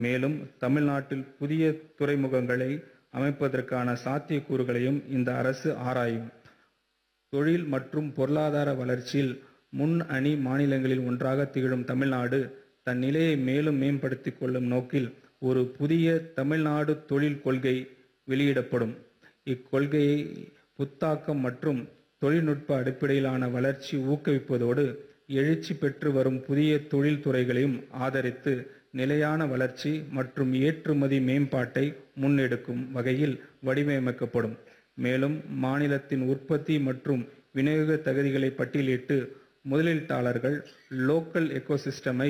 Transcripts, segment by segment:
மேலும் தமிழ்நாட்டில் புதிய துறைமுகங்களை அமைப்பதற்கான சாத்தியக்கூறுகளையும் இந்த அரசு ஆராயும் தொழில் மற்றும் பொருளாதார வளர்ச்சியில் முன் அணி மாநிலங்களில் ஒன்றாக திகழும் தமிழ்நாடு தன் நிலையை மேலும் மேம்படுத்திக் கொள்ளும் நோக்கில் ஒரு புதிய தமிழ்நாடு தொழில் கொள்கை வெளியிடப்படும் இக்கொள்கையை புத்தாக்கம் மற்றும் தொழில்நுட்ப அடிப்படையிலான வளர்ச்சி ஊக்குவிப்பதோடு எழுச்சி பெற்று வரும் புதிய தொழில் துறைகளையும் ஆதரித்து நிலையான வளர்ச்சி மற்றும் ஏற்றுமதி மேம்பாட்டை முன்னெடுக்கும் வகையில் வடிவமைக்கப்படும் மேலும் மாநிலத்தின் உற்பத்தி மற்றும் விநியோக தகுதிகளை பட்டியலிட்டு முதலீட்டாளர்கள் லோக்கல் எக்கோசிஸ்டமை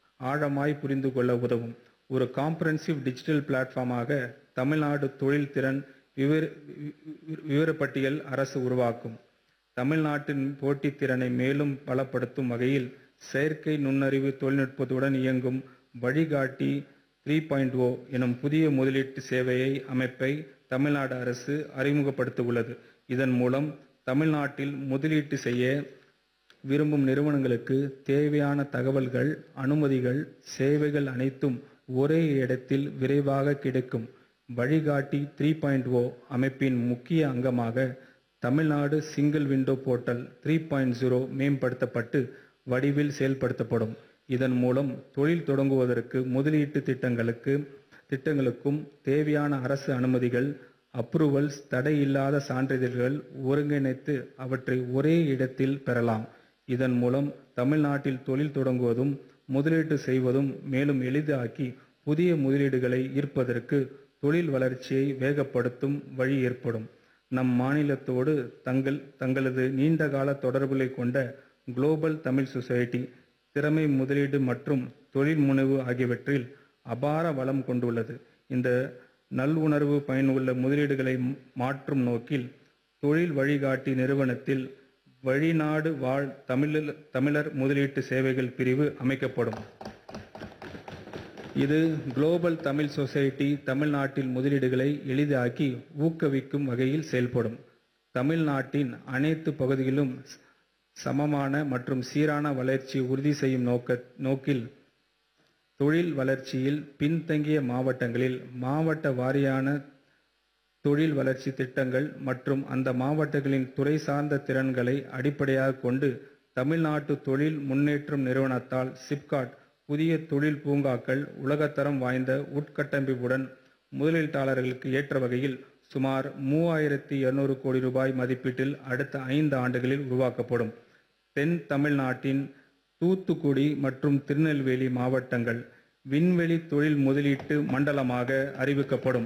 ஆழமாய் புரிந்து கொள்ள உதவும் ஒரு காம்ப்ரஹென்சிவ் டிஜிட்டல் பிளாட்ஃபார்மாக தமிழ்நாடு தொழில் திறன் விவர வி- விவரப்பட்டியல் அரசு உருவாக்கும் தமிழ்நாட்டின் போட்டித் திறனை மேலும் பலப்படுத்தும் வகையில் செயற்கை நுண்ணறிவு தொழில்நுட்பத்துடன் இயங்கும் வழிகாட்டி த்ரீ பாயிண்ட் ஓ எனும் புதிய முதலீட்டு சேவையை அமைப்பை தமிழ்நாடு அரசு அறிமுகப்படுத்த உள்ளது இதன் மூலம் தமிழ்நாட்டில் முதலீட்டு செய்ய விரும்பும் நிறுவனங்களுக்கு தேவையான தகவல்கள் அனுமதிகள் சேவைகள் அனைத்தும் ஒரே இடத்தில் விரைவாக கிடைக்கும் வழிகாட்டி த்ரீ பாயிண்ட் ஓ அமைப்பின் முக்கிய அங்கமாக Tamil Nadu single window portal three point zero மேம்படுத்தப்பட்டு வடிவில் செயல்படுத்தப்படும் இதன் மூலம் தொழில் தொடங்குவதற்கு முதலீட்டு திட்டங்களுக்கு திட்டங்களுக்கும் தேவையான அரசு அனுமதிகள் அப்ரூவல்ஸ் தடையில்லாத சான்றிதழ்கள் ஒருங்கிணைத்து அவற்றை ஒரே இடத்தில் பெறலாம் இதன் மூலம் தமிழ்நாட்டில் தொழில் தொடங்குவதும் முதலீடு செய்வதும் மேலும் எளிதாக்கி புதிய முதலீடுகளை ஈர்ப்பதற்கு தொழில் வளர்ச்சியை வேகப்படுத்தும் வழி ஏற்படும் நம் மாநிலத்தோடு தங்கள் தங்களது நீண்டகால தொடர்புகளை கொண்ட குளோபல் தமிழ் சொசைட்டி திறமை முதலீடு மற்றும் தொழில் முனைவு ஆகியவற்றில் அபார வளம் கொண்டுள்ளது இந்த நல்லுணர்வு பயனுள்ள முதலீடுகளை மாற்றும் நோக்கில் தொழில் வழிகாட்டி நிறுவனத்தில் வழிநாடு வாழ் தமிழர் தமிழர் முதலீட்டு சேவைகள் பிரிவு அமைக்கப்படும் இது குளோபல் தமிழ் சொசைட்டி தமிழ்நாட்டில் முதலீடுகளை எளிதாக்கி ஊக்குவிக்கும் வகையில் செயல்படும் தமிழ்நாட்டின் அனைத்து பகுதிகளிலும் சமமான மற்றும் சீரான வளர்ச்சி உறுதி செய்யும் நோக்க நோக்கில் தொழில் வளர்ச்சியில் பின்தங்கிய மாவட்டங்களில் மாவட்ட வாரியான தொழில் வளர்ச்சி திட்டங்கள் மற்றும் அந்த மாவட்டங்களின் துறை சார்ந்த திறன்களை அடிப்படையாக கொண்டு தமிழ்நாட்டு தொழில் முன்னேற்றம் நிறுவனத்தால் சிப்காட் புதிய தொழில் பூங்காக்கள் உலகத்தரம் வாய்ந்த உட்கட்டமைப்புடன் முதலீட்டாளர்களுக்கு ஏற்ற வகையில் சுமார் மூவாயிரத்தி இருநூறு கோடி ரூபாய் மதிப்பீட்டில் அடுத்த ஐந்து ஆண்டுகளில் உருவாக்கப்படும் தென் தமிழ்நாட்டின் தூத்துக்குடி மற்றும் திருநெல்வேலி மாவட்டங்கள் விண்வெளி தொழில் முதலீட்டு மண்டலமாக அறிவிக்கப்படும்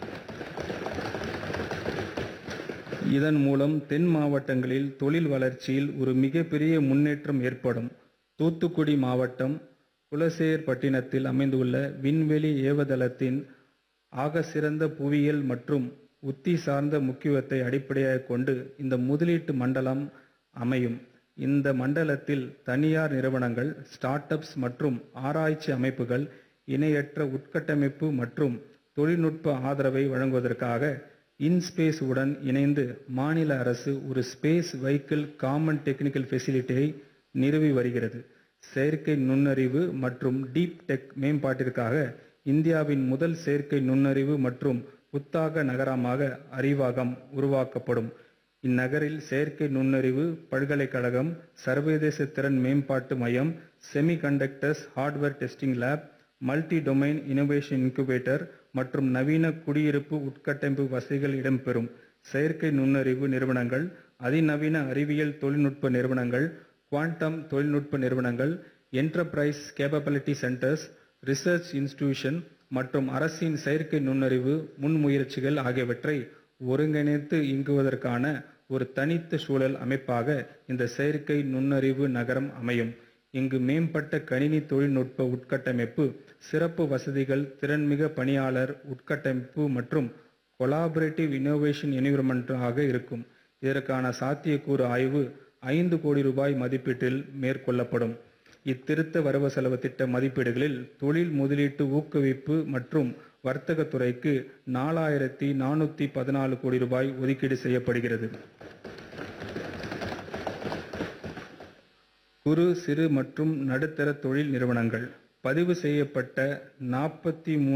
இதன் மூலம் தென் மாவட்டங்களில் தொழில் வளர்ச்சியில் ஒரு மிகப்பெரிய முன்னேற்றம் ஏற்படும் தூத்துக்குடி மாவட்டம் குலசேர்பட்டினத்தில் அமைந்துள்ள விண்வெளி ஏவுதளத்தின் ஆக சிறந்த புவியியல் மற்றும் உத்தி சார்ந்த முக்கியத்துவத்தை அடிப்படையாகக் கொண்டு இந்த முதலீட்டு மண்டலம் அமையும் இந்த மண்டலத்தில் தனியார் நிறுவனங்கள் ஸ்டார்ட் அப்ஸ் மற்றும் ஆராய்ச்சி அமைப்புகள் இணையற்ற உட்கட்டமைப்பு மற்றும் தொழில்நுட்ப ஆதரவை வழங்குவதற்காக இன்ஸ்பேஸ் உடன் இணைந்து மாநில அரசு ஒரு ஸ்பேஸ் வெஹிக்கிள் காமன் டெக்னிக்கல் ஃபெசிலிட்டியை நிறுவி வருகிறது செயற்கை நுண்ணறிவு மற்றும் டீப் டெக் மேம்பாட்டிற்காக இந்தியாவின் முதல் செயற்கை நுண்ணறிவு மற்றும் புத்தாக்க நகரமாக அறிவாகம் உருவாக்கப்படும் இந்நகரில் செயற்கை நுண்ணறிவு பல்கலைக்கழகம் சர்வதேச திறன் மேம்பாட்டு மையம் semiconductors hardware testing lab multi domain innovation incubator மற்றும் நவீன குடியிருப்பு உட்கட்டமைப்பு வசதிகள் இடம்பெறும் செயற்கை நுண்ணறிவு நிறுவனங்கள் அதிநவீன அறிவியல் தொழில்நுட்ப நிறுவனங்கள் குவாண்டம் தொழில்நுட்ப நிறுவனங்கள் enterprise capability centres research institution மற்றும் அரசின் செயற்கை நுண்ணறிவு முன்முயற்சிகள் ஆகியவற்றை ஒருங்கிணைத்து இயங்குவதற்கான ஒரு தனித்த சூழல் அமைப்பாக இந்த செயற்கை நுண்ணறிவு நகரம் அமையும் இங்கு மேம்பட்ட கணினி தொழில்நுட்ப உட்கட்டமைப்பு சிறப்பு வசதிகள் திறன்மிக பணியாளர் உட்கட்டமைப்பு மற்றும் கொலாபரேட்டிவ் இன்னோவேஷன் என்விரான்மெண்டாக இருக்கும் இதற்கான சாத்தியக்கூறு ஆய்வு ஐந்து கோடி ரூபாய் மதிப்பீட்டில் மேற்கொள்ளப்படும் இத்திருத்த வரவு செலவு திட்ட மதிப்பீடுகளில் தொழில் முதலீட்டு ஊக்குவிப்பு மற்றும் வர்த்தகத் துறைக்கு நாலாயிரத்தி நானூற்றி பதினாலு கோடி ரூபாய் ஒதுக்கீடு செய்யப்படுகிறது குறு சிறு மற்றும் நடுத்தர தொழில் நிறுவனங்கள் பதிவு செய்யப்பட்ட நாற்பத்தி